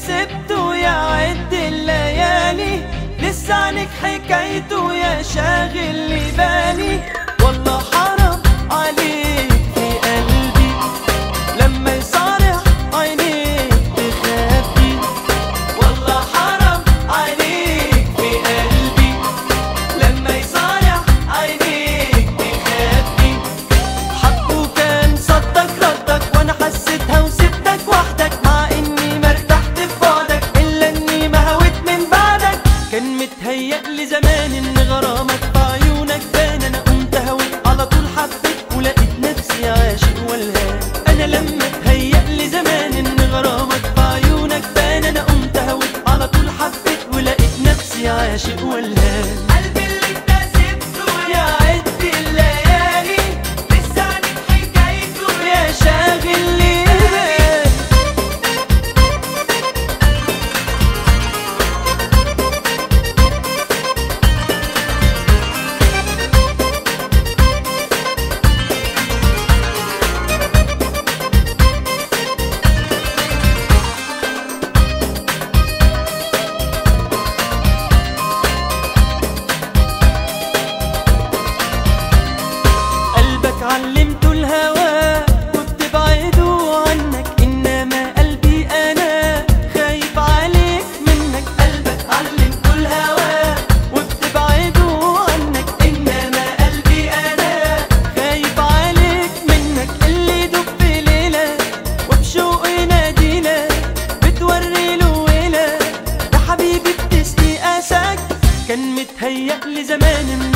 سبته يعد الليالي لسه عنك حكايته يا شاغل لي بالي والله حرام عليك في قلبي لما يصارح عينيك تخبي والله حرام عليك في قلبي لما يصارح عينيك تخبي حقه كان صدق ردك وانا حسيتها وسبتك وحدك مع اني ما ارتحت في بعدك الا اني ما هويت من بعدك كان متهيأ لي زمان ان غرامك في عيونك بان انا قمت هويت على طول حبيت ولقيت نفسي عاشق والهان انا لما اتهيأ لي زمان ان غرامك في عيونك بان انا قمت هويت على طول حبيت ولقيت نفسي عاشق والهان قلبي اللي انت سبته يا عد الليالي لسه عنك حكايته يا شاغل لي قلبك علمته الهوى وبتبعده عنك انما قلبي انا خايف عليك منك قلبك علمته الهوى وبتبعده عنك انما قلبي انا خايف عليك منك اللي دب في ليله وبشوق ينادينا بتوري له ويله يا حبيبي بتسقي اساك كان متهيأ لي زمان ان